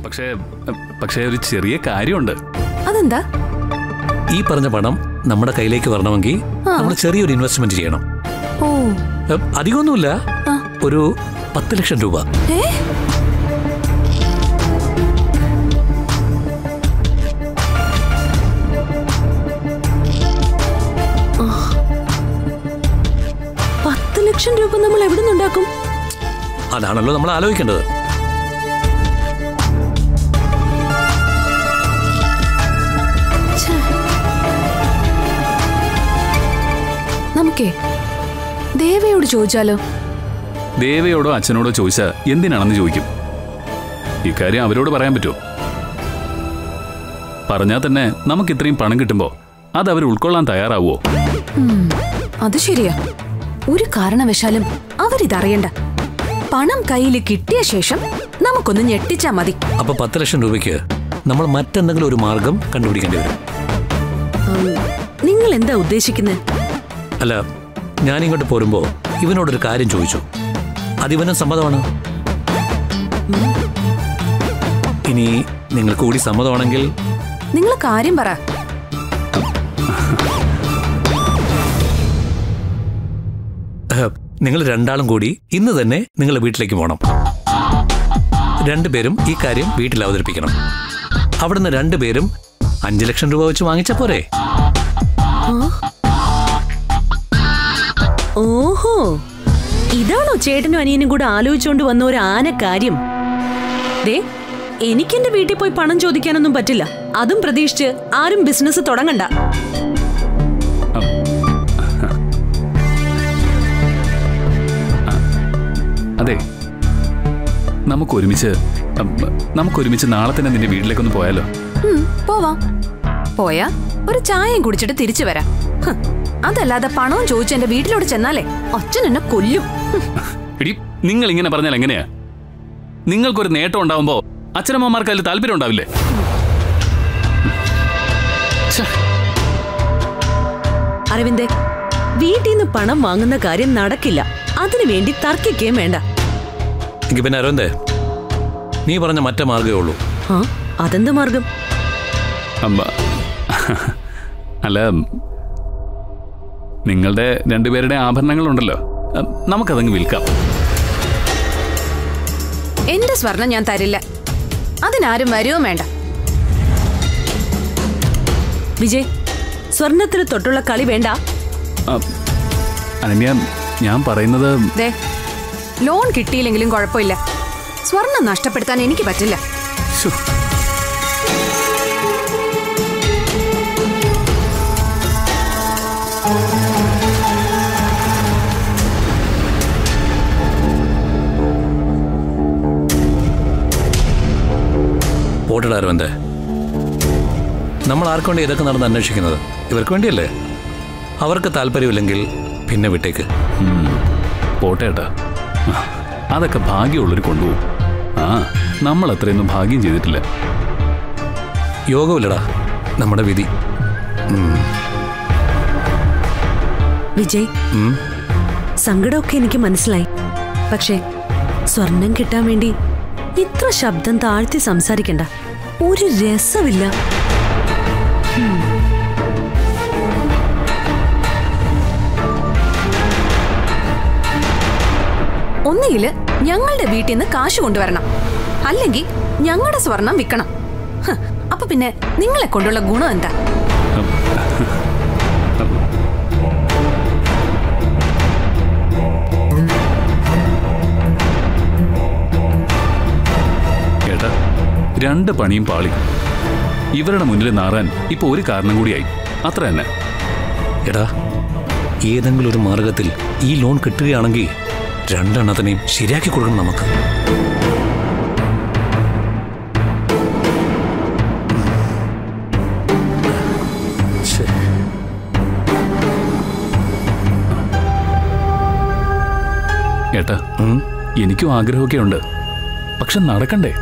പക്ഷേ പക്ഷേ ഒരു ചെറിയ കാര്യമുണ്ട് അതെന്താ ഈ പറഞ്ഞ പണം നമ്മുടെ കയ്യിലേക്ക് വരണമെങ്കിൽ നമ്മൾ ചെറിയൊരു ഇൻവെസ്റ്റ്മെന്റ് ചെയ്യണം ഓ ഏ, അധികമൊന്നുമില്ല ആ. ഒരു പത്ത് ലക്ഷം രൂപ ഏ ആ. പത്ത് ലക്ഷം രൂപ നമ്മൾ എവിടെ നിന്നുണ്ടാക്കും അതാണല്ലോ നമ്മൾ ആലോചിക്കേണ്ടത് ഛേ. നമുക്കേ ദേവയോട് ചോദിച്ചാലോ ദേവയോടോ അച്ഛനോടോ ചോദിച്ചാൽ എന്തിനാണെന്ന് ചോദിക്കും ഇക്കാര്യം അവരോട് പറയാൻ പറ്റുമോ പറഞ്ഞാൽ തന്നെ നമുക്ക് ഇത്രയും പണം കിട്ടുമ്പോൾ അത് അവർ ഉൾക്കൊള്ളാൻ തയ്യാറാവുമോ ഉം, അത് ശരിയാ ഒരു കാരണവശാലും അവരിതറിയണ്ട പണം കയ്യിൽ കിട്ടിയ ശേഷം നമുക്കൊന്ന് ഞെട്ടിച്ചാ മതി അപ്പൊ പത്ത് ലക്ഷം രൂപയ്ക്ക് നമ്മൾ മറ്റെന്തെങ്കിലും ഒരു മാർഗം കണ്ടുപിടിക്കേണ്ടി വരും ഉം, നിങ്ങൾ എന്താ ഉദ്ദേശിക്കുന്നത് അല്ല ഞാനിങ്ങോട്ട് പോരുമ്പോ ഇവനോടൊരു കാര്യം ചോദിച്ചു അതിവനും സമ്മതമാണ് ഇനി നിങ്ങൾക്ക് കൂടി സമ്മതമാണെങ്കിൽ നിങ്ങൾ കാര്യം പറ നിങ്ങൾ രണ്ടാളും കൂടി ഇന്ന് തന്നെ നിങ്ങളുടെ വീട്ടിലേക്ക് പോകണം രണ്ടുപേരും ഈ കാര്യം വീട്ടിൽ അവതരിപ്പിക്കണം അവിടുന്ന് രണ്ടുപേരും അഞ്ചു ലക്ഷം രൂപ വെച്ച് വാങ്ങിച്ച പോരെ ഓഹോ ഇതാണോ ചേട്ടനും അനിയനും കൂടെ ആലോചിച്ചുകൊണ്ട് വന്ന ഒരു ആന കാര്യം ദേ എനിക്കെന്റെ വീട്ടിൽ പോയി പണം ചോദിക്കാനൊന്നും പറ്റില്ല അതും പ്രതീക്ഷിച്ച് ആരും ബിസിനസ് തുടങ്ങണ്ട അതെ നമുക്ക് ഒരുമിച്ച് ഉം, നമുക്ക് ഒരുമിച്ച് നാളെ തന്നെ നിന്റെ വീട്ടിലേക്കൊന്ന് പോയാലോ ഉം, പോവാം പോയാ ഒരു ചായയും കുടിച്ചിട്ട് തിരിച്ചു വരാം ഹ്, അതല്ലാതെ പണവും ചോദിച്ചു എന്റെ വീട്ടിലോട്ട് ചെന്നാലേ അച്ഛൻ എന്നെ കൊല്ലും ഹും, എടി നിങ്ങൾ ഇങ്ങനെ പറഞ്ഞാൽ എങ്ങനെയാ നിങ്ങൾക്കൊരു നേട്ടം ഉണ്ടാവുമ്പോ അച്ഛനമ്മമാർക്ക് അതിൽ താല്പര്യം ഉണ്ടാവില്ലേ ഛെ, അരവിന്ദേ വീട്ടിൽ നിന്ന് പണം വാങ്ങുന്ന കാര്യം നടക്കില്ല അതിനു വേണ്ടി തർക്കിക്കുകയും വേണ്ട എങ്കിൽ പിന്നെ അരവിന്ദേ നീ പറഞ്ഞ മറ്റേ മാർഗ്ഗമേ ഉള്ളൂ ആ അതെന്ത് മാർഗം അമ്മ അല്ല നിങ്ങളുടെ രണ്ടുപേരുടെ ആഭരണങ്ങളുണ്ടല്ലോ ഉം, നമുക്കതങ്ങ് വിൽക്കാം എന്റെ സ്വർണം ഞാൻ തരില്ല അതിനാരും വരുവും വേണ്ട വിജയ് സ്വർണത്തിൽ തൊട്ടുള്ള കളി വേണ്ട ആ, അനന്യ ഞാൻ പറയുന്നത് ദേ ലോൺ കിട്ടിയില്ലെങ്കിലും കുഴപ്പമില്ല സ്വർണം നഷ്ടപ്പെടുത്താൻ എനിക്ക് പറ്റില്ല ശ്ശോ, പോട്ടടാ അരവിന്ദേ നമ്മൾ ആർക്ക് വേണ്ടി ഇതൊക്കെ നടന്ന് അന്വേഷിക്കുന്നത് ഇവർക്ക് വേണ്ടിയല്ലേ അവർക്ക് താല്പര്യമില്ലെങ്കിൽ പിന്നെ വിട്ടേക്ക് ഉം, പോട്ടെ ഏട്ടാ ആ, അതൊക്കെ ഭാഗ്യമുള്ളവർ കൊണ്ടുപോകും ആ നമ്മൾ അത്രയൊന്നും ഭാഗ്യം ചെയ്തിട്ടില്ല യോഗമില്ലടാ നമ്മുടെ വിധി ഉം. വിജയ് ഉം. സങ്കടമൊക്കെ എനിക്ക് മനസ്സിലായി പക്ഷേ സ്വർണം കിട്ടാൻ വേണ്ടി ഇത്ര ശബ്ദം താഴ്ത്തി സംസാരിക്കണ്ട ഒരു രസമില്ല ഒന്നുകില് ഞങ്ങളുടെ വീട്ടിൽ നിന്ന് കാശ് കൊണ്ടുവരണം അല്ലെങ്കിൽ ഞങ്ങളുടെ സ്വർണം വിൽക്കണം ഹ്, അപ്പൊ പിന്നെ നിങ്ങളെ കൊണ്ടുള്ള ഗുണം എന്താ ഏട്ടാ രണ്ട് പണിയും പാളി ഇവരുടെ മുന്നിൽ നാറാൻ ഇപ്പൊ ഒരു കാരണം കൂടിയായി അത്ര തന്നെ എടാ ഏതെങ്കിലും ഒരു മാർഗത്തിൽ ഈ ലോൺ കിട്ടുകയാണെങ്കിൽ രണ്ടെണ്ണത്തിനെയും ശരിയാക്കി കൊടുക്കണം നമുക്ക് ഛെ. ഏട്ടാ ഉം. എനിക്കും ആഗ്രഹമൊക്കെ ഉണ്ട് പക്ഷെ നടക്കണ്ടേ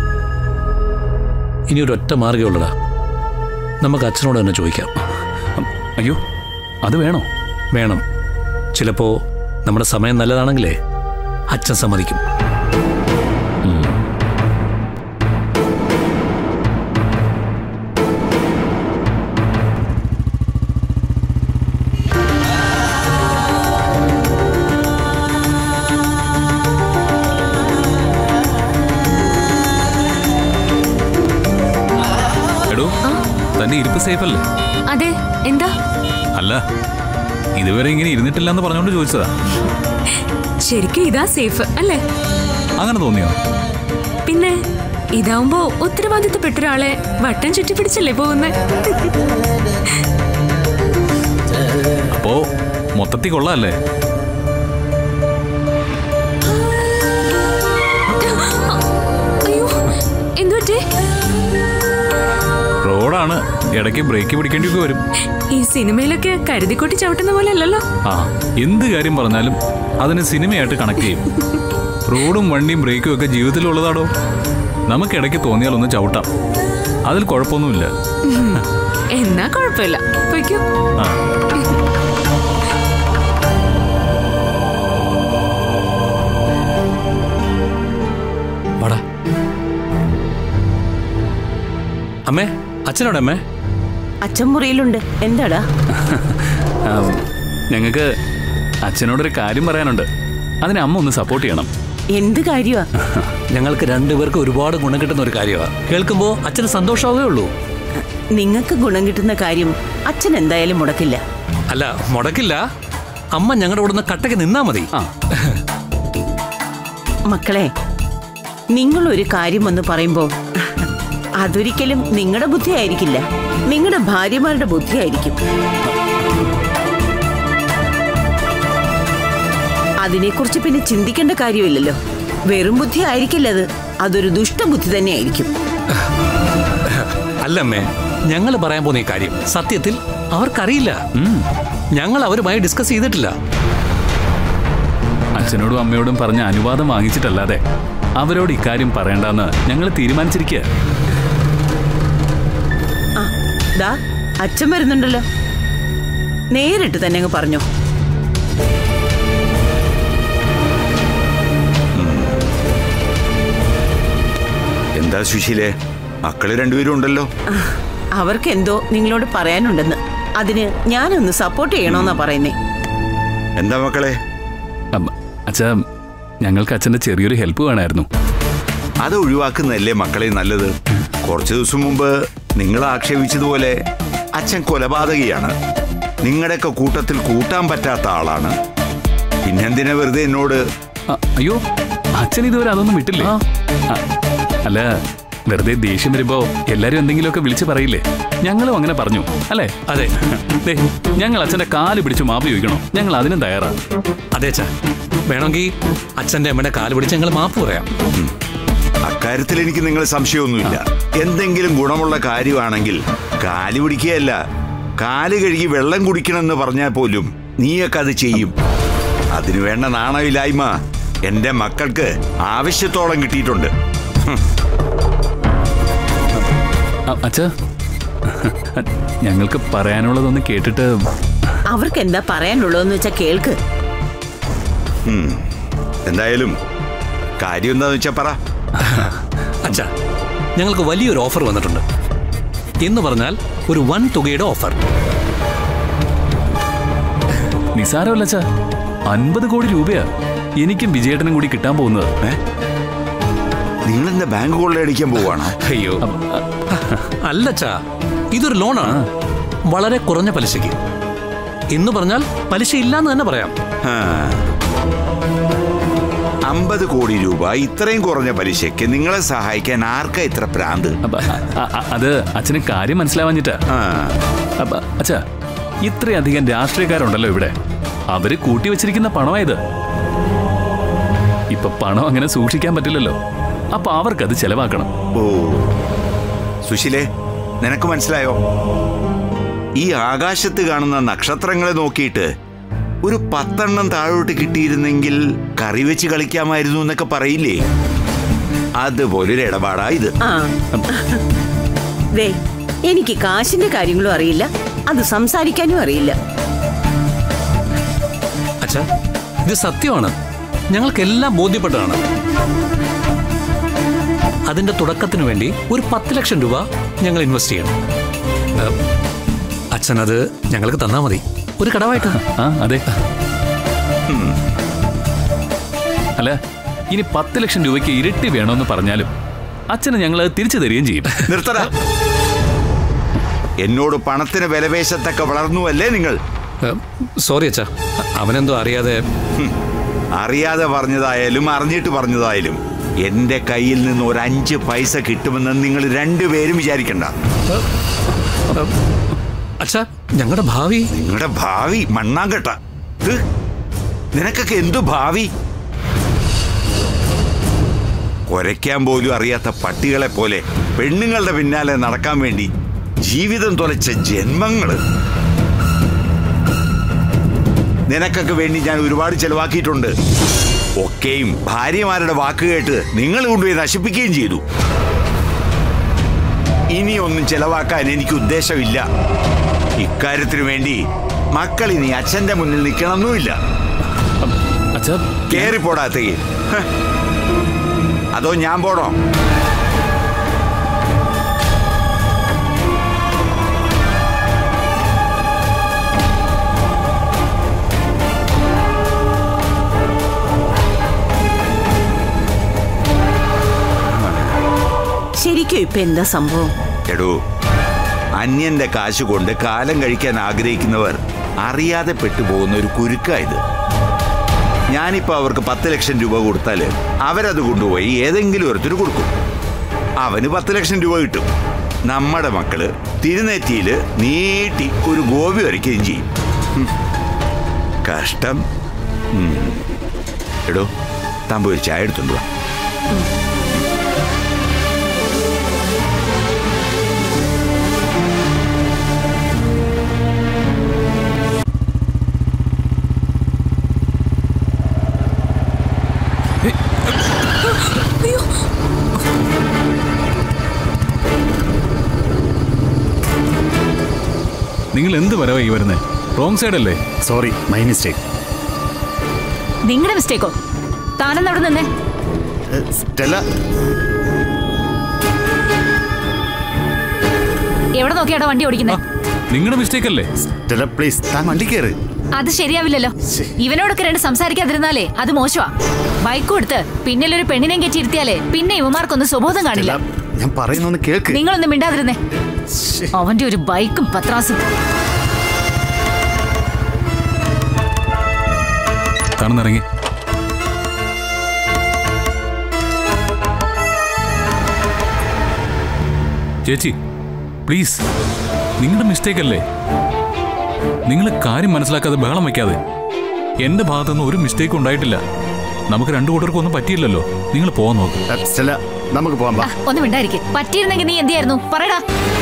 ഇനി ഒരു ഒറ്റ മാർഗ്ഗമേ ഉള്ളടാ നമുക്ക് അച്ഛനോട് തന്നെ ചോദിക്കാം ഉം, അയ്യോ അത് വേണോ വേണം ചിലപ്പോ നമ്മുടെ സമയം നല്ലതാണെങ്കിലേ അച്ഛൻ സമ്മതിക്കും ഉം. തന്റെ ഇരിപ്പ് സേഫ് അല്ലേ അതെ എന്താ അല്ല ഇതുവരെ ഇങ്ങനെ ഇരുന്നിട്ടില്ല എന്ന് പറഞ്ഞുകൊണ്ട് ചോദിച്ചതാ ശരിക്കും ഇതാ സേഫ് അല്ലേ അങ്ങനെ തോന്നിയോ പിന്നെ ഇതാവുമ്പോ ഉത്തരവാദിത്തപ്പെട്ട ഒരാളെ വട്ടം ചുറ്റി പിടിച്ചല്ലേ പോകുന്നേ അപ്പോ മൊത്തത്തിൽ കൊള്ളാല്ലേ അയ്യോ എന്തുപറ്റേ റോഡാണ് ഇടയ്ക്ക് ബ്രേക്ക് പിടിക്കേണ്ടിയൊക്കെ വരും ഈ സിനിമയിലൊക്കെ കരുതിക്കൊട്ടി ചവിട്ടുന്ന പോലെ അല്ലല്ലോ ആ എന്ത് കാര്യം പറഞ്ഞാലും അതിന് സിനിമയായിട്ട് കണക്ട് ചെയ്യും റോഡും വണ്ടിയും ബ്രേക്കും ഒക്കെ ജീവിതത്തിലുള്ളതാടോ നമുക്ക് ഇടയ്ക്ക് തോന്നിയാൽ ഒന്ന് ചവിട്ടാം അതിൽ കുഴപ്പമൊന്നുമില്ല എന്നാ കുഴപ്പമില്ല പൊയ്ക്കോ ആ വാടാ അമ്മേ അച്ഛനോടെ അമ്മേ അച്ഛൻ മുറിയിലുണ്ട് എന്താടാ ഞങ്ങൾക്ക് അച്ഛനോടൊരു കാര്യം പറയാനുണ്ട് അതിനെ അമ്മ ഒന്ന് സപ്പോർട്ട് ചെയ്യണം എന്ത് കാര്യമാ ഞങ്ങൾക്ക് രണ്ടുപേർക്ക് ഒരുപാട് ഗുണം കിട്ടുന്ന ഒരു കാര്യമാണ് കേൾക്കുമ്പോൾ അച്ഛന് സന്തോഷമാവേ ഉള്ളൂ നിങ്ങൾക്ക് ഗുണം കിട്ടുന്ന കാര്യം അച്ഛൻ എന്തായാലും മുടക്കില്ല അല്ല മുടക്കില്ല അമ്മ ഞങ്ങളുടെ കൂടെ ഒന്ന് കട്ടയ്ക്ക് നിന്നാ മതി ആ മക്കളെ നിങ്ങൾ ഒരു കാര്യം എന്ന് പറയുമ്പോ അതൊരിക്കലും നിങ്ങളുടെ ബുദ്ധിയായിരിക്കില്ല നിങ്ങളുടെ ഭാര്യമാരുടെ ബുദ്ധിയായിരിക്കും അതിനെക്കുറിച്ച് പിന്നെ ചിന്തിക്കേണ്ട കാര്യമില്ലല്ലോ വെറും ബുദ്ധി ആയിരിക്കില്ല അത് അതൊരു ദുഷ്ടബുദ്ധി തന്നെയായിരിക്കും അല്ലമ്മേ ഞങ്ങൾ പറയാൻ പോകുന്ന ഈ കാര്യം സത്യത്തിൽ അവർക്കറിയില്ല ഞങ്ങൾ അവരുമായി ഡിസ്കസ് ചെയ്തിട്ടില്ല അച്ഛനോടും അമ്മയോടും പറഞ്ഞ അനുവാദം വാങ്ങിച്ചിട്ടല്ലാതെ അവരോട് ഇക്കാര്യം പറയണ്ടെന്ന് ഞങ്ങൾ തീരുമാനിച്ചിരിക്കുക ആ ദാ അച്ഛൻ വരുന്നുണ്ടല്ലോ നേരിട്ട് തന്നെ അങ്ങ് പറഞ്ഞോ എന്താ സുശീലേ മക്കള് രണ്ടുപേരും ഉണ്ടല്ലോ അവർക്ക് എന്തോ നിങ്ങളോട് പറയാനുണ്ടെന്ന് അതിന് ഞാനൊന്ന് സപ്പോർട്ട് ചെയ്യണമെന്നാ പറയുന്നേ എന്താ മക്കളെ അമ്മ, അച്ഛാ ഞങ്ങൾക്ക് അച്ഛൻ്റെ ചെറിയൊരു ഹെൽപ്പ് വേണമായിരുന്നു അത് ഒഴിവാക്കുന്നതല്ലേ മക്കളെ നല്ലത് കുറച്ചു ദിവസം മുമ്പ് നിങ്ങൾ ആക്ഷേപിച്ചതുപോലെ അച്ഛൻ കൊലപാതകിയാണ് നിങ്ങളുടെയൊക്കെ കൂട്ടത്തിൽ കൂട്ടാൻ പറ്റാത്ത ആളാണ് പിന്നെന്തിനാ വെറുതെ എന്നോട് ആ, അയ്യോ അച്ഛൻ ഇതുവരെ അതൊന്നും വിട്ടില്ലേ ആ, അല്ല വെറുതെ ദേഷ്യം വരുമ്പോ എല്ലാരും എന്തെങ്കിലുമൊക്കെ വിളിച്ചു പറയില്ലേ ഞങ്ങളും അങ്ങനെ പറഞ്ഞു അല്ലേ അതെ ദേ, ഞങ്ങൾ അച്ഛന്റെ കാല് പിടിച്ച് മാപ്പ് ചോദിക്കണോ ഞങ്ങൾ അതിനും തയ്യാറാ അതെ അച്ഛാ വേണമെങ്കിൽ അച്ഛൻ്റെ അമ്മയുടെ കാല് പിടിച്ച് ഞങ്ങൾ മാപ്പ് പറയാം അക്കാര്യത്തിൽ എനിക്ക് നിങ്ങൾ സംശയമൊന്നുമില്ല എന്തെങ്കിലും ഗുണമുള്ള കാര്യമാണെങ്കിൽ കാല് പിടിക്കുകയല്ല കാല് കഴുകി വെള്ളം കുടിക്കണമെന്ന് പറഞ്ഞാൽ പോലും നീയൊക്കെ അത് ചെയ്യും അതിനു വേണ്ട നാണമില്ലായ്മ എന്റെ മക്കൾക്ക് ആവശ്യത്തോളം കിട്ടിയിട്ടുണ്ട് ആ, അച്ഛാ ഞങ്ങൾക്ക് പറയാനുള്ളതൊന്ന് കേട്ടിട്ട് അവർക്ക് എന്താ പറയാനുള്ളതെന്ന് വെച്ചാ കേൾക്ക് എന്തായാലും കാര്യം എന്താന്ന് വെച്ചാ പറ അച്ഛാ ഞങ്ങൾക്ക് വലിയൊരു ഓഫർ വന്നിട്ടുണ്ട് എന്ന് പറഞ്ഞാൽ ഒരു വൻ തുകയുടെ ഓഫർ നിസാരമല്ല അച്ഛാ അൻപത് കോടി രൂപയാ എനിക്കും വിജയേട്ടനും കൂടി കിട്ടാൻ പോകുന്നത് ഏ നിങ്ങൾ എന്താ ബാങ്ക് കൊള്ളയടിക്കാൻ പോവാണോ അയ്യോ അല്ലച്ചാ ഇതൊരു ലോണാണ് വളരെ കുറഞ്ഞ പലിശയ്ക്ക് എന്ന് പറഞ്ഞാൽ പലിശ ഇല്ലാന്ന് തന്നെ പറയാം അമ്പത് കോടി രൂപ ഇത്രയും കുറഞ്ഞ പലിശയ്ക്ക് നിങ്ങളെ സഹായിക്കാൻ ആർക്കാ ഇത്ര പ്രാന്ത് അപ്പ, അ- അ- അത് അച്ഛന് കാര്യം മനസ്സിലാവാഞ്ഞിട്ടാ ആ അപ്പ, അച്ഛാ ഇത്രയധികം രാഷ്ട്രീയക്കാരുണ്ടല്ലോ ഇവിടെ അവര് കൂട്ടി വെച്ചിരിക്കുന്ന പണമായത് ഇപ്പൊ പണം അങ്ങനെ സൂക്ഷിക്കാൻ പറ്റില്ലല്ലോ അപ്പൊ അവർക്കത് ചെലവാക്കണം ഓ സുശീലേ നിനക്ക് മനസ്സിലായോ ഈ ആകാശത്ത് കാണുന്ന നക്ഷത്രങ്ങളെ നോക്കിയിട്ട് ഒരു പത്തെണ്ണം താഴോട്ട് കിട്ടിയിരുന്നെങ്കിൽ കറി വെച്ച് കളിക്കാമായിരുന്നു എന്നൊക്കെ പറയില്ലേ അതുപോലൊരു ഇടപാടാ ഇത് ആ ദേ എനിക്ക് കാശിന്റെ കാര്യങ്ങളും അറിയില്ല അത് സംസാരിക്കാനും അറിയില്ല അച്ഛാ ഇത് സത്യമാണ് ഞങ്ങൾക്കെല്ലാം ബോധ്യപ്പെട്ടതാണ് അതിന്റെ തുടക്കത്തിന് വേണ്ടി ഒരു പത്ത് ലക്ഷം രൂപ ഞങ്ങൾ ഇൻവെസ്റ്റ് ചെയ്യണം ഏ, അച്ഛൻ അത് ഞങ്ങൾക്ക് തന്നാ മതി ഒരു കടവായിട്ട് ആ അതെ അല്ല ഇനി പത്ത് ലക്ഷം രൂപയ്ക്ക് ഇരട്ടി വേണമെന്ന് പറഞ്ഞാലും അച്ഛന് ഞങ്ങൾ അത് തിരിച്ചു തരികയും ചെയ്യും നിർത്തടാ എന്നോട് പണത്തിന് വിലപേശത്തൊക്കെ വളർന്നുവല്ലേ നിങ്ങൾ സോറി അച്ഛാ അവനെന്തോ അറിയാതെ ഹും. അറിയാതെ പറഞ്ഞതായാലും അറിഞ്ഞിട്ട് പറഞ്ഞതായാലും എന്റെ കയ്യിൽ നിന്ന് ഒരു അഞ്ച് പൈസ കിട്ടുമെന്ന് നിങ്ങൾ രണ്ടുപേരും വിചാരിക്കണ്ട അച്ഛാ ഞങ്ങളുടെ ഭാവി നിങ്ങളുടെ ഭാവി മണ്ണാങ്കട്ട ഹ്? നിനക്കൊക്കെ എന്തു ഭാവി കുരയ്ക്കാൻ പോലും അറിയാത്ത പട്ടികളെ പോലെ പെണ്ണുങ്ങളുടെ പിന്നാലെ നടക്കാൻ വേണ്ടി ജീവിതം തുലച്ച ജന്മങ്ങള് നിനക്കൊക്കെ വേണ്ടി ഞാൻ ഒരുപാട് ചെലവാക്കിയിട്ടുണ്ട് ഒക്കെയും ഭാര്യമാരുടെ വാക്ക് കേട്ട് നിങ്ങൾ കൊണ്ടുപോയി നശിപ്പിക്കുകയും ചെയ്തു ഇനിയൊന്നും ചെലവാക്കാൻ എനിക്ക് ഉദ്ദേശമില്ല ഇക്കാര്യത്തിനു വേണ്ടി മക്കൾ ഇനി അച്ഛന്റെ മുന്നിൽ നിൽക്കണമെന്നുമില്ല അച്ഛാ കേറിപ്പോടാത്തേക്ക് ഹ്. അതോ ഞാൻ പോണോ ശരിക്കും ഇപ്പൊ എന്താ സംഭവം എടോ അന്യന്റെ കാശ് കൊണ്ട് കാലം കഴിക്കാൻ ആഗ്രഹിക്കുന്നവർ അറിയാതെ പെട്ടുപോകുന്ന ഒരു കുരുക്കായത് ഞാനിപ്പോ അവർക്ക് പത്ത് ലക്ഷം രൂപ കൊടുത്താല് അവരത് കൊണ്ടുപോയി ഏതെങ്കിലും ഒരുത്തിന് കൊടുക്കും അവന് പത്ത് ലക്ഷം രൂപ കിട്ടും നമ്മുടെ മക്കള് തിരുനെറ്റിയില് നീട്ടി ഒരു ഗോപി വരയ്ക്കുകയും ചെയ്യും ഹും. കഷ്ടം ഉം. എടോ താൻ പോയി ഒരു ചായ എടുത്തുണ്ടോ നിങ്ങൾ എന്ത് വരവാ ഈ വരുന്നേ റോങ് സൈഡ് അല്ലേ സോറി മൈ മിസ്റ്റേക്ക് നിങ്ങളുടെ മിസ്റ്റേക്കോ താനെന്ന് അവിടെ നിന്നേ സ്റ്റെല്ല എവിടെ നോക്കിയാടോ വണ്ടി ഓടിക്കുന്നത് നിങ്ങളുടെ മിസ്റ്റേക്ക് അല്ലേ സ്റ്റെല്ല പ്ലീസ് താൻ വണ്ടി കയറ് അത് ശരിയാവില്ലല്ലോ ഇവനോടൊക്കെ രണ്ട് സംസാരിക്കാതിരുന്നാലേ അത് മോശമാ ബൈക്ക് കൊടുത്ത് പിന്നിലൊരു പെണ്ണിനെ കയറ്റി ഇരുത്തിയാലേ പിന്നെ ഇവമാർക്കൊന്നും സുബോധം കാണില്ല സ്റ്റെല്ല ഞാൻ പറയുന്നൊന്ന് കേൾക്ക് നിങ്ങളൊന്നും മിണ്ടാതിരുന്നേ അവന്റെ ഒരു ബൈക്കും പത്രാസും തണുന്നിറങ്ങി ചേച്ചി പ്ലീസ് നിങ്ങളുടെ മിസ്റ്റേക്ക് അല്ലേ നിങ്ങൾ കാര്യം മനസ്സിലാക്കാതെ ബഹളം വയ്ക്കാതെ എന്റെ ഭാഗത്തുനിന്ന് ഒരു മിസ്റ്റേക്ക് ഉണ്ടായിട്ടില്ല നമുക്ക് രണ്ടു കൂട്ടർക്കും ഒന്നും പറ്റിയില്ലല്ലോ നിങ്ങൾ പോകാൻ നോക്ക് ഏ, സ്റ്റെല്ല നമുക്ക് പോകാം ആ, ഒന്ന് മിണ്ടായിരിക്കെ പറ്റിയിരുന്നെങ്കിൽ നീ എന്തിയായിരുന്നു പറയടാ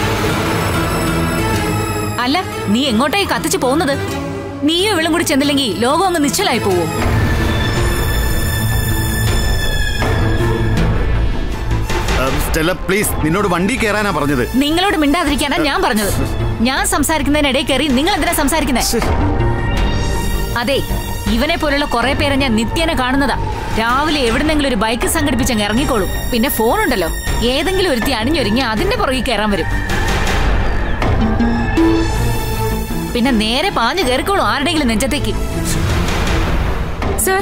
അല്ല നീ എങ്ങോട്ടായി കത്തിച്ചു പോകുന്നത് നീയും ഇവളും കൂടി ചെന്നില്ലെങ്കിൽ ലോകം അങ്ങ് നിശ്ചലായി പോവോ സ്റ്റെല്ല പ്ലീസ് നിന്നോട് വണ്ടി കയറാനാ പറഞ്ഞത് നിങ്ങളോട് മിണ്ടാതിരിക്കാനാ ഞാൻ പറഞ്ഞത് ഞാൻ സംസാരിക്കുന്നതിനിടയിൽ കയറി നിങ്ങൾ എന്തിനാ സംസാരിക്കുന്നേ അതെ ഇവനെ പോലുള്ള കുറെ പേരെ ഞാൻ നിത്യേന കാണുന്നതാ രാവിലെ എവിടുന്നെങ്കിലും ഒരു ബൈക്ക് സംഘടിപ്പിച്ചങ്ങ് ഇറങ്ങിക്കോളും പിന്നെ ഫോൺ ഉണ്ടല്ലോ ഏതെങ്കിലും ഒരുത്തി അണിഞ്ഞൊരുങ്ങി അതിന്റെ പുറകിൽ കയറാൻ വരും പിന്നെ നേരെ പാഞ്ഞു കയറിക്കോളും ആരുടെങ്കിലും നെഞ്ചത്തേക്ക് സർ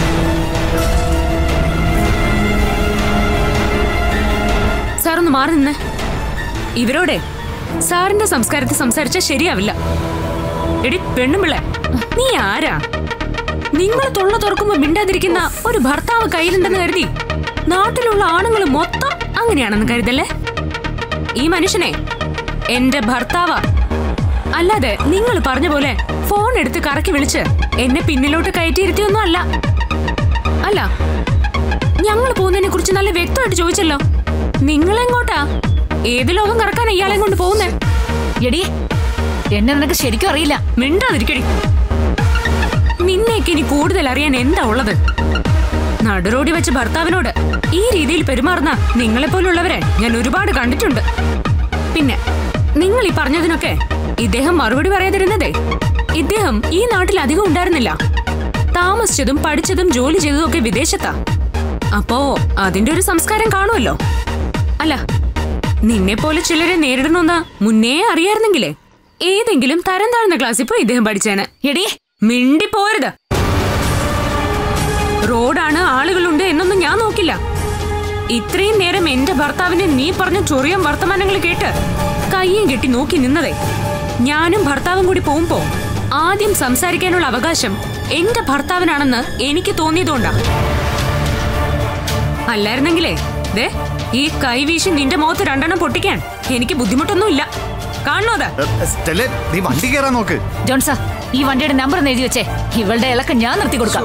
സാർ ഒന്ന് മാറി നിന്ന് ഇവരോടെ സാറിന്റെ സംസ്കാരത്തിൽ സംസാരിച്ചാൽ ശരിയാവില്ല എടി പെണ്ണുമ്പിള്ള നീ ആരാ നിങ്ങൾ തൊള്ള തുറക്കുമ്പോ മിണ്ടാതിരിക്കുന്ന ഒരു ഭർത്താവ് കയ്യിലുണ്ടെന്ന് കരുതി നാട്ടിലുള്ള ആണുങ്ങൾ മൊത്തം അങ്ങനെയാണെന്ന് കരുതല്ലേ ഈ മനുഷ്യനെ എന്റെ ഭർത്താവാ അല്ലാതെ നിങ്ങൾ പറഞ്ഞ പോലെ ഫോൺ എടുത്ത് കറക്കി വിളിച്ച് എന്നെ പിന്നിലോട്ട് കയറ്റിയിരുത്തിയൊന്നും അല്ല അല്ല ഞങ്ങൾ പോകുന്നതിനെ കുറിച്ച് നല്ല വ്യക്തമായിട്ട് ചോദിച്ചല്ലോ നിങ്ങൾ എങ്ങോട്ടാ ഏത് ലോകം കറക്കാൻ ഇയാളെ കൊണ്ട് പോകുന്നേ എടി എന്നെ നിനക്ക് ശരിക്കും അറിയില്ല മിണ്ടാതിരിക്കടി നിന്നേക്ക് ഇനി കൂടുതൽ അറിയാൻ എന്താ ഉള്ളത് നടുറോടി വെച്ച് ഭർത്താവിനോട് ഈ രീതിയിൽ പെരുമാറുന്ന നിങ്ങളെപ്പോലുള്ളവരെ ഞാൻ ഒരുപാട് കണ്ടിട്ടുണ്ട് പിന്നെ നിങ്ങൾ ഈ പറഞ്ഞതിനൊക്കെ ഇദ്ദേഹം മറുപടി പറയാതിരുന്നതേ ഇദ്ദേഹം ഈ നാട്ടിൽ അധികം ഉണ്ടായിരുന്നില്ല താമസിച്ചതും പഠിച്ചതും ജോലി ചെയ്തതും ഒക്കെ വിദേശത്താ അപ്പോ അതിന്റെ ഒരു സംസ്കാരം കാണുമല്ലോ അല്ല നിന്നെ പോലെ ചിലരെ നേരിടണമെന്ന് മുന്നേ അറിയായിരുന്നെങ്കിലേ ഏതെങ്കിലും തരം താഴ്ന്ന ക്ലാസ്സിൽ പോയി ഇദ്ദേഹം പഠിച്ചേനെ എടി മിണ്ടി പോരുത് റോഡാണ് ആളുകളുണ്ട് എന്നൊന്നും ഞാൻ നോക്കില്ല ഇത്രയും നേരം എന്റെ ഭർത്താവിനെ നീ പറഞ്ഞ ചൊറിയം വർത്തമാനങ്ങൾ കേട്ട് കയ്യും കെട്ടി നോക്കി നിന്നതേ ഞാനും ഭർത്താവും കൂടി പോകുമ്പോ ആദ്യം സംസാരിക്കാനുള്ള അവകാശം എന്റെ ഭർത്താവിനാണെന്ന് എനിക്ക് തോന്നിയതുകൊണ്ടാ അല്ലായിരുന്നെങ്കിലേ ദേ ഈ കൈവീശി നിന്റെ മുഖത്ത് രണ്ടെണ്ണം പൊട്ടിക്കാൻ എനിക്ക് ബുദ്ധിമുട്ടൊന്നുമില്ല കാണണോ അത് സ്റ്റെല്ലെ നീ വണ്ടി കയറാൻ നോക്ക് ജോൺസാ ഈ വണ്ടിയുടെ നമ്പർ ഒന്ന് എഴുതി വെച്ചേ ഇവളുടെ ഇളക്കം ഞാൻ നിർത്തി കൊടുക്കാം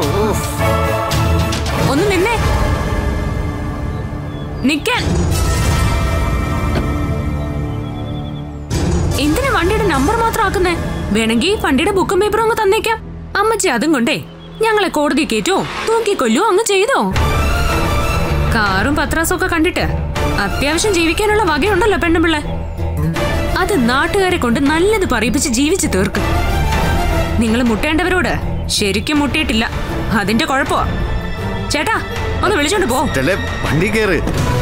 ഒന്ന് നിന്നേ നിക്കാൻ എന്തിനാ വണ്ടിയുടെ നമ്പർ മാത്രം ആക്കുന്നേ വേണമെങ്കിൽ വണ്ടിയുടെ ബുക്കും പേപ്പറും അങ്ങ് തന്നേക്കാം അമ്മച്ചി അതും കൊണ്ടേ ഞങ്ങളെ കോടതി കയറ്റോ തൂക്കിക്കൊല്ലോ അങ്ങ് ചെയ്തോ കാറും പത്രാസും ഒക്കെ കണ്ടിട്ട് അത്യാവശ്യം ജീവിക്കാനുള്ള വകയുണ്ടല്ലോ പെണ്ണുപിള്ളെ അത് നാട്ടുകാരെ കൊണ്ട് നല്ലത് പറയിപ്പിച്ച് ജീവിച്ചു തീർക്കും നിങ്ങൾ മുട്ടേണ്ടവരോട് ശരിക്കും മുട്ടിയിട്ടില്ല അതിന്റെ കുഴപ്പമാ ചേട്ടാ ഒന്ന് വിളിച്ചോണ്ട് പോ സ്റ്റെല്ലെ വണ്ടി കയറ്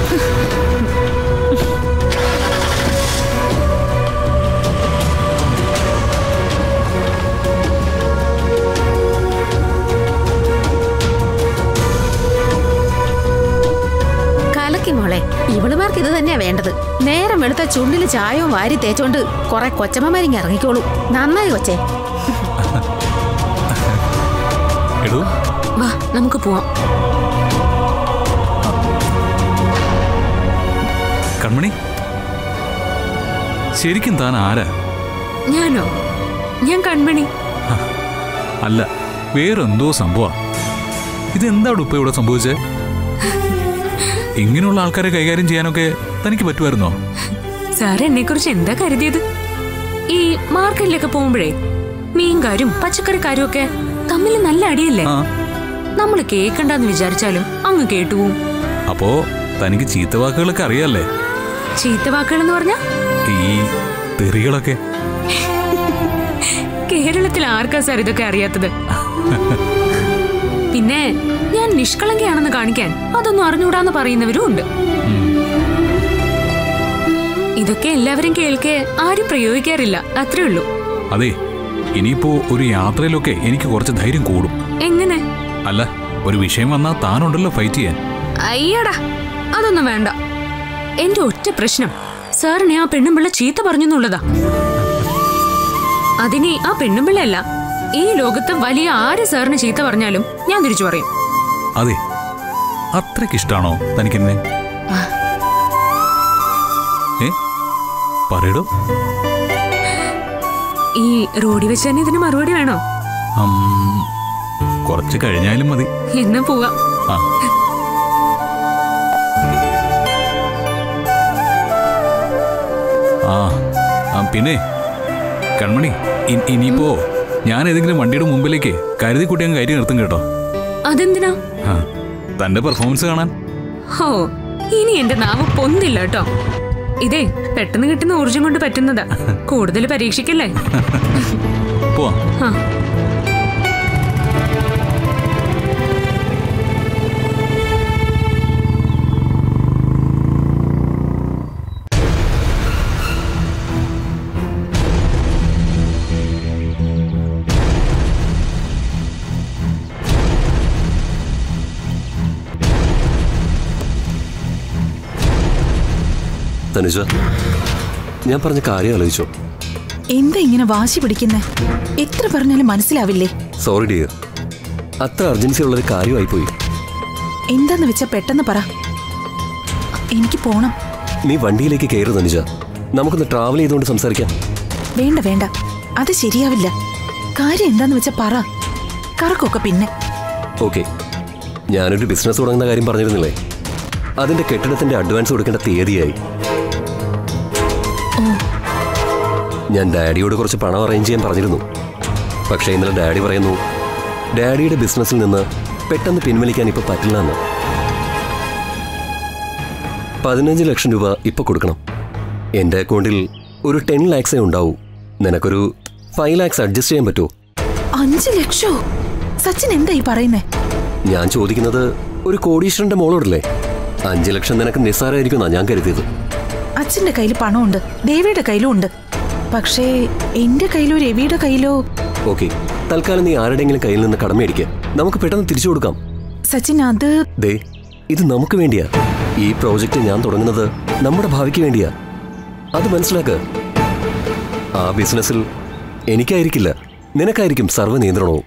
കലക്കി മോളെ ഇവളുമാർക്ക് ഇത് തന്നെയാ വേണ്ടത് നേരം വെളുത്ത ചുണ്ടില് ചായവും വാരി തേച്ചോണ്ട് കുറെ കൊച്ചമ്മമാരിങ്ങ് ഇറങ്ങിക്കോളൂ നന്നായി കൊച്ചേ എടോ വാ നമുക്ക് പോവാം കൺമണി ശരിക്കും താൻ ആരാ ഞാനോ ഞാൻ കൺമണി അല്ല വേറെന്തോ സംഭവ ഇതെന്താണ് ഉപ്പ ഇവിടെ സംഭവിച്ചേ ഇങ്ങനെയുള്ള ആൾക്കാരെ കൈകാര്യം ചെയ്യാനൊക്കെ തനിക്ക് പറ്റുമായിരുന്നോ സാർ എന്നെ കുറിച്ച് എന്താ കരുതിയത് ഈ മാർക്കറ്റിലൊക്കെ പോകുമ്പോഴേ മീൻകാരും പച്ചക്കറിക്കാരും ഒക്കെ തമ്മിൽ നല്ല അടിയല്ലേ ആ നമ്മൾ കേക്കണ്ടെന്ന് വിചാരിച്ചാലും അങ്ങ് കേട്ടുപോവും അപ്പോ തനിക്ക് ചീത്ത വാക്കുകളൊക്കെ അറിയാല്ലേ ചീത്ത വാക്കുകൾ എന്ന് പറഞ്ഞാ ഈ തെറികളൊക്കെ കേരളത്തിൽ ആർക്കാ സാർ ഇതൊക്കെ അറിയാത്തത് പിന്നെ ഞാൻ നിഷ്കളങ്കയാണെന്ന് കാണിക്കാൻ അതൊന്നും അറിഞ്ഞൂടാന്ന് പറയുന്നവരും ഉണ്ട് ഇതൊക്കെ എല്ലാവരും കേൾക്കെ ആരും പ്രയോഗിക്കാറില്ല അത്രേ ഉള്ളൂ അതെ ഇനിയിപ്പോ ഒരു യാത്രയിലൊക്കെ എനിക്ക് കുറച്ച് ധൈര്യം കൂടും എങ്ങനെ അല്ല ഒരു വിഷയം വന്നാൽ താനുണ്ടല്ലോ ഫൈറ്റ് ചെയ്യാൻ അയ്യടാ അതൊന്നും വേണ്ട എന്റെ ഒറ്റ പ്രശ്നം സാറിനെ ആ പെണ്ണുമ്പിള്ള ചീത്ത പറഞ്ഞെന്നുള്ളതാ അതിനെ ആ പെണ്ണുമ്പിള്ളയല്ല ഈ ലോകത്ത് വലിയ ആര് സാറിന് ചീത്ത പറഞ്ഞാലും ഞാൻ തിരിച്ചു പറയും അതെ അത്രയ്ക്കിഷ്ടാണോ തനിക്കെന്നെ ഏ പറയടോ ഈ റോഡിൽ വെച്ച് തന്നെ ഇതിന് മറുപടി വേണോ ഉം, കുറച്ച് കഴിഞ്ഞാലും മതി എന്നാ പോവാ ആ ആ ആ, പിന്നെ കൺമണി ഇ- ഇനിയിപ്പോ ഞാൻ ഏതെങ്കിലും വണ്ടിയുടെ മുമ്പിലേക്ക് കരുതി കുട്ടി അങ്ങ് കയറ്റി നിർത്തും കേട്ടോ അതെന്തിനാ ആ തന്റെ പെർഫോമൻസ് കാണാൻ ഹോ ഇനി എന്റെ നാവ് പൊന്തില്ല കേട്ടോ ഇതേ പെട്ടെന്ന് കിട്ടുന്ന ഊർജം കൊണ്ട് പറ്റുന്നതാ കൂടുതൽ പരീക്ഷിക്കല്ലേ പോവാം ആ തനുജ ഞാൻ പറഞ്ഞ കാര്യം ആലോചിച്ചോ എന്താ ഇങ്ങനെ വാശി പിടിക്കുന്നേ എത്ര പറഞ്ഞാലും മനസ്സിലാവില്ലേ സോറി ഡിയർ അത്ര അർജൻസി ഉള്ളൊരു കാര്യമായിപ്പോയി എന്താന്ന് വെച്ചാ പെട്ടെന്ന് പറ എനിക്ക് പോണം നീ വണ്ടിയിലേക്ക് കയറി തനുജ നമുക്കൊന്ന് ട്രാവൽ ചെയ്തുകൊണ്ട് സംസാരിക്കാം വേണ്ട വേണ്ട അത് ശരിയാവില്ല കാര്യം എന്താന്ന് വെച്ചാ പറ കറക്കൊക്കെ പിന്നെ ഓക്കെ ഞാനൊരു ബിസിനസ് തുടങ്ങുന്ന കാര്യം പറഞ്ഞിരുന്നില്ലേ അതിന്റെ കെട്ടിടത്തിന്റെ അഡ്വാൻസ് കൊടുക്കേണ്ട തീയതിയായി ഞാൻ ഡാഡിയോട് കുറച്ച് പണം അറേഞ്ച് ചെയ്യാൻ പറഞ്ഞിരുന്നു പക്ഷേ ഇന്നലെ ഡാഡി പറയുന്നു ഡാഡിയുടെ ബിസിനസ്സിൽ നിന്ന് പെട്ടെന്ന് പിൻവലിക്കാൻ ഇപ്പൊ പറ്റില്ല എന്ന് പതിനഞ്ച് ലക്ഷം രൂപ ഇപ്പൊ കൊടുക്കണം എന്റെ അക്കൗണ്ടിൽ ഒരു ടെൻ ലാക്സേ ഉണ്ടാവൂ നിനക്കൊരു ഫൈവ് ലാക്സ് അഡ്ജസ്റ്റ് ചെയ്യാൻ പറ്റുമോ അഞ്ചു ലക്ഷോ സച്ചിൻ എന്താ ഈ പറയുന്നേ ഞാൻ ചോദിക്കുന്നത് ഒരു കോടീശ്വരന്റെ മോളോടല്ലേ അഞ്ചു ലക്ഷം നിനക്ക് നിസ്സാരമായിരിക്കുന്നാ ഞാൻ കരുതിയത് അച്ഛന്റെ കയ്യിൽ പണമുണ്ട് ദേവിയുടെ കയ്യിലും ഉണ്ട് പക്ഷേ എന്റെ കയ്യിലോ രവിയുടെ കയ്യിലോ ഓക്കെ തൽക്കാലം നീ ആരുടെയെങ്കിലും കയ്യിൽ നിന്ന് കടമേടിക്കുക നമുക്ക് പെട്ടെന്ന് തിരിച്ചു കൊടുക്കാം സച്ചിൻ അത് ദേ ഇത് നമുക്ക് വേണ്ടിയാ ഈ പ്രോജക്റ്റ് ഞാൻ തുടങ്ങുന്നത് നമ്മുടെ ഭാവിക്ക് വേണ്ടിയാ അത് മനസ്സിലാക്ക് ആ ബിസിനസ്സിൽ എനിക്കായിരിക്കില്ല നിനക്കായിരിക്കും സർവ്വ നിയന്ത്രണവും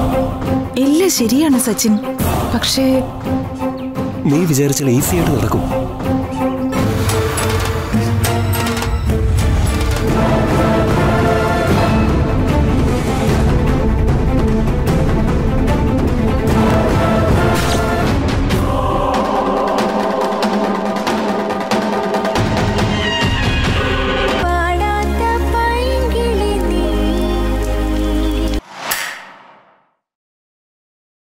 എല്ലാം ശരിയാണ് സച്ചിൻ പക്ഷേ നീ വിചാരിച്ചാൽ ഈസി ആയിട്ട് നടക്കും